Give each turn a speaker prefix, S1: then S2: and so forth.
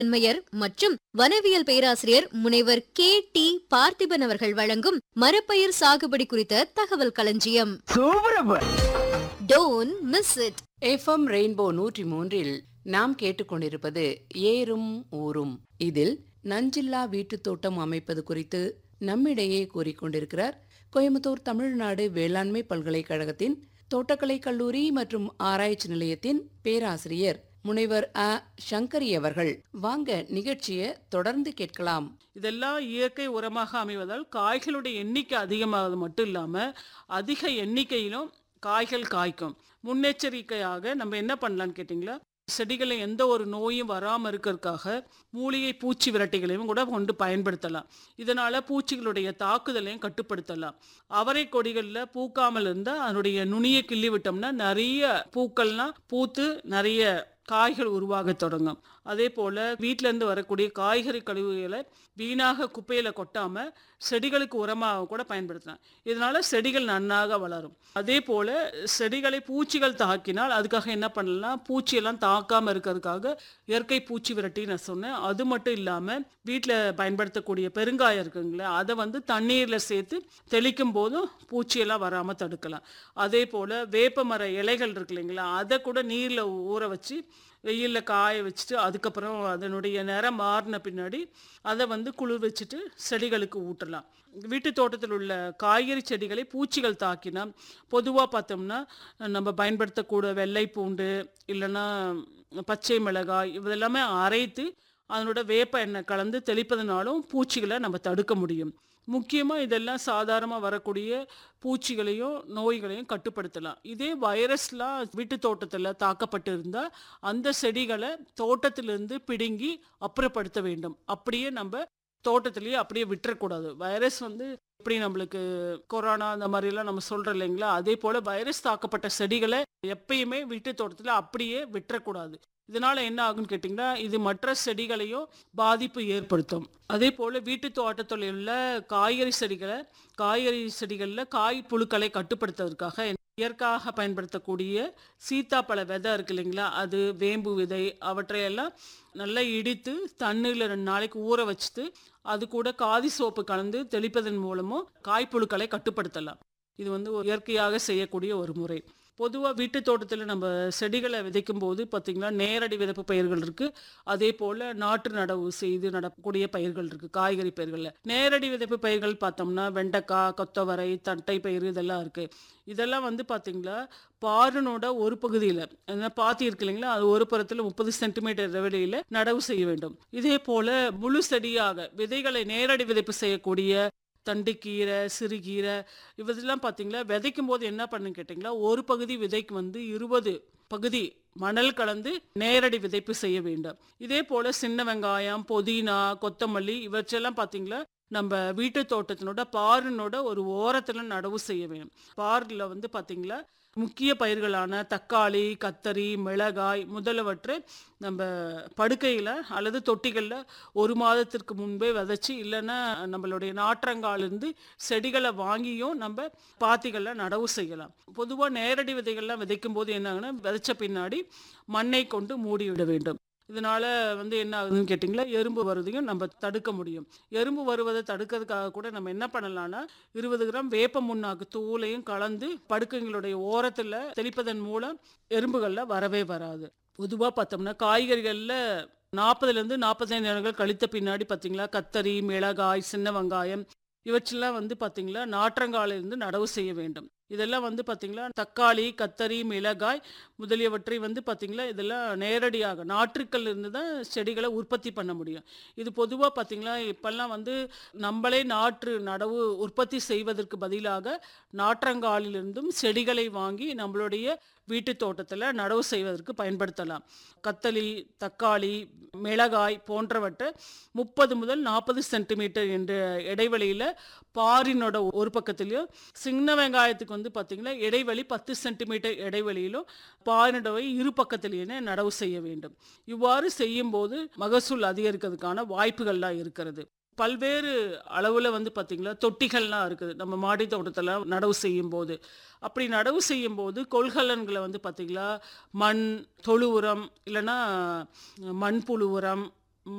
S1: தன்மையர் மற்றும் வனவியல் பேராசிரியர் முனைவர் கே டி பார்த்திபன் அவர்கள் வழங்கும் மரப்பயிர் சாகுபடி குறித்த தகவல் களஞ்சியம்
S2: சூப்பரப்ப
S1: don't miss it
S3: FM rainbow நூற்றி மூன்றில் நாம் கேட்டுக்கொண்டிருப்பது ஏறும் ஊரும் இதில் நஞ்சில்லா வீட்டுத் தோட்டம் அமைப்பது குறித்து நம்மிடையே கூறிக்கொண்டிருக்கிறார் கோயம்புத்தூர் தமிழ்நாடு வேளாண்மை பல்கலைக்கழகத்தின் தோட்டக்கலை கல்லூரி மற்றும் ஆராய்ச்சி நிலையத்தின் பேராசிரியர் முனைவர் அ சங்கரி அவர்கள் வாங்க நிகழ்ச்சியை தொடர்ந்து கேட்கலாம்
S4: இதெல்லாம் இயற்கை உரமாக அமைவதால் காய்களுடைய எண்ணிக்கை அதிகமாவது மட்டும் இல்லாமல் அதிக எண்ணிக்கையிலும் காய்கள் காய்க்கும் முன்னெச்சரிக்கையாக நம்ம என்ன பண்ணலான்னு கேட்டிங்களா செடிகளை எந்த ஒரு நோயும் வராமல் இருக்கிறதுக்காக மூலிகை பூச்சி விரட்டிகளையும் கூட கொண்டு பயன்படுத்தலாம் இதனால் பூச்சிகளுடைய தாக்குதலையும் கட்டுப்படுத்தலாம் அவரை கொடிகளில் பூக்காமல் இருந்தால் அதனுடைய நுனியை கிள்ளி விட்டோம்னா நிறைய பூக்கள்லாம் பூத்து நிறைய காய்கள் உருவாக தொடங்கும் அதே போல் வீட்டிலேருந்து வரக்கூடிய காய்கறி கழிவுகளை வீணாக குப்பையில் கொட்டாமல் செடிகளுக்கு உரமாக கூட பயன்படுத்தலாம் இதனால் செடிகள் நன்னாக வளரும் அதே போல் செடிகளை பூச்சிகள் தாக்கினால் அதுக்காக என்ன பண்ணலாம் பூச்சியெல்லாம் தாக்காமல் இருக்கிறதுக்காக இயற்கை பூச்சி விரட்டி நான் சொன்னேன் அது மட்டும் இல்லாமல் வீட்டில் பயன்படுத்தக்கூடிய பெருங்காயம் இருக்குங்களே அதை வந்து தண்ணீரில் சேர்த்து தெளிக்கும் போதும் பூச்சியெல்லாம் வராமல் தடுக்கலாம் அதே போல் வேப்ப மர இலைகள் இருக்கு இல்லைங்களா அதை கூட நீரில் ஊற வச்சு வெயிலில் காய வச்சுட்டு அதுக்கப்புறம் அதனுடைய நிறம் மாறின பின்னாடி அதை வந்து குளிர் வச்சுட்டு செடிகளுக்கு ஊட்டலாம் வீட்டு தோட்டத்தில் உள்ள காய்கறி செடிகளை பூச்சிகள் தாக்கினா பொதுவாக பார்த்தோம்னா நம்ம பயன்படுத்தக்கூடிய வெள்ளை பூண்டு இல்லைன்னா பச்சை மிளகாய் இதெல்லாமே அரைத்து அதனோட வேப்ப எண்ணெய் கலந்து தெளிப்பதனாலும் பூச்சிகளை நம்ம தடுக்க முடியும் முக்கியமாக இதெல்லாம் சாதாரணமாக வரக்கூடிய பூச்சிகளையும் நோய்களையும் கட்டுப்படுத்தலாம் இதே வைரஸ்லாம் வீட்டு தோட்டத்தில் தாக்கப்பட்டு இருந்தால் அந்த செடிகளை தோட்டத்திலிருந்து பிடுங்கி அப்புறப்படுத்த வேண்டும் அப்படியே நம்ம தோட்டத்திலேயே அப்படியே விட்டுறக்கூடாது வைரஸ் வந்து எப்படி நம்மளுக்கு கொரோனா அந்த மாதிரிலாம் நம்ம சொல்கிறோம் இல்லைங்களா அதே போல் வைரஸ் தாக்கப்பட்ட செடிகளை எப்பயுமே வீட்டு தோட்டத்தில் அப்படியே விட்டுறக்கூடாது இதனால என்ன ஆகும்னு கேட்டிங்கன்னா இது மற்ற செடிகளையும் பாதிப்பு ஏற்படுத்தும் அதே போல் வீட்டு தோட்டத்தில் உள்ள காய்கறி செடிகளை காய்கறி செடிகளில் காய் புழுக்களை கட்டுப்படுத்துவதற்காக இயற்கையாக பயன்படுத்தக்கூடிய சீத்தாப்பழ விதை இருக்கு இல்லைங்களா அது வேம்பு விதை அவற்றையெல்லாம் நல்லா இடித்து தண்ணியில் ரெண்டு நாளைக்கு ஊற வச்சுட்டு அது கூட காதி சோப்பு கலந்து தெளிப்பதன் மூலமும் காய்ப்புழுக்களை கட்டுப்படுத்தலாம் இது வந்து ஒரு இயற்கையாக செய்யக்கூடிய ஒரு முறை பொதுவாக வீட்டு தோட்டத்தில் நம்ம செடிகளை விதைக்கும் போது பார்த்திங்கன்னா நேரடி விதைப்பு பயிர்கள் இருக்குது அதே போல் நாட்டு நடவு செய்து நடக்கூடிய பயிர்கள் இருக்குது காய்கறி பயிர்களில் நேரடி விதைப்பு பயிர்கள் பார்த்தோம்னா வெண்டைக்காய் கொத்தவரை தட்டை பயிர் இதெல்லாம் இருக்குது இதெல்லாம் வந்து பார்த்திங்களா பாருனோட ஒரு பகுதியில் என்ன பாத்தி இருக்கு இல்லைங்களா அது ஒரு புறத்தில் முப்பது சென்டிமீட்டர் இடைவெளியில் நடவு செய்ய வேண்டும் இதே போல் முழு செடியாக விதைகளை நேரடி விதைப்பு செய்யக்கூடிய தண்டுக்கீரை சிறுகீரை இவதெல்லாம் பார்த்தீங்களா விதைக்கும் போது என்ன பண்ணுன்னு கேட்டிங்களா ஒரு பகுதி விதைக்கு வந்து இருபது பகுதி மணல் கலந்து நேரடி விதைப்பு செய்ய வேண்டும் இதே போல் சின்ன வெங்காயம் புதினா கொத்தமல்லி இவற்றெல்லாம் பார்த்தீங்களா நம்ம வீட்டு தோட்டத்தினோட பாரினோட ஒரு ஓரத்தில் நடவு செய்ய வேண்டும் பாரில் வந்து பார்த்தீங்களா முக்கிய பயிர்களான தக்காளி கத்தரி மிளகாய் முதலவற்றை நம்ம படுக்கையில் அல்லது தொட்டிகளில் ஒரு மாதத்திற்கு முன்பே விதைச்சி இல்லைன்னா நம்மளுடைய நாற்றங்காலிருந்து செடிகளை வாங்கியும் நம்ம பாத்திகளில் நடவு செய்யலாம் பொதுவாக நேரடி விதைகள்லாம் விதைக்கும் போது என்ன ஆகுனா விதைச்ச பின்னாடி மண்ணை கொண்டு மூடிவிட வேண்டும் இதனால வந்து என்ன ஆகுதுன்னு கேட்டிங்களா எறும்பு வருவதையும் நம்ம தடுக்க முடியும் எறும்பு வருவதை தடுக்கிறதுக்காக கூட நம்ம என்ன பண்ணலாம்னா இருபது கிராம் வேப்ப முன்னாக்கு தூளையும் கலந்து படுக்கைங்களுடைய ஓரத்தில் தெளிப்பதன் மூலம் எறும்புகளில் வரவே வராது பொதுவாக பார்த்தோம்னா காய்கறிகளில் நாற்பதுலேருந்து நாற்பத்தைந்து நேரங்கள் கழித்த பின்னாடி பார்த்தீங்களா கத்தரி மிளகாய் சின்ன வெங்காயம் இவற்றெல்லாம் வந்து பார்த்தீங்களா நாற்றங்காலிலிருந்து நடவு செய்ய வேண்டும் இதெல்லாம் வந்து பார்த்தீங்களா தக்காளி கத்தரி மிளகாய் முதலியவற்றை வந்து பார்த்தீங்களா இதெல்லாம் நேரடியாக நாற்றுக்கள் இருந்து தான் செடிகளை உற்பத்தி பண்ண முடியும் இது பொதுவாக பார்த்தீங்களா இப்போல்லாம் வந்து நம்மளே நாற்று நடவு உற்பத்தி செய்வதற்கு பதிலாக நாற்றங்காலிலிருந்தும் செடிகளை வாங்கி நம்மளுடைய வீட்டு தோட்டத்தில் நடவு செய்வதற்கு பயன்படுத்தலாம் கத்தலி தக்காளி மிளகாய் போன்றவற்றை முப்பது முதல் நாற்பது சென்டிமீட்டர் என்ற இடைவெளியில் பாரினோட ஒரு பக்கத்துலேயும் சின்ன வெங்காயத்துக்கு வந்து பார்த்திங்கன்னா இடைவெளி பத்து சென்டிமீட்டர் இடைவெளியிலும் பாரினோட இரு பக்கத்திலேயே நடவு செய்ய வேண்டும் இவ்வாறு செய்யும்போது மகசூல் அதிகரிக்கிறதுக்கான வாய்ப்புகள்லாம் இருக்கிறது பல்வேறு அளவில் வந்து பார்த்திங்களா தொட்டிகள்லாம் இருக்குது நம்ம மாடி தோட்டத்தில் நடவு செய்யும் போது அப்படி நடவு செய்யும் போது கொள்கலன்களை வந்து பார்த்திங்களா மண் தொழு உரம் இல்லைன்னா மண்புழு உரம்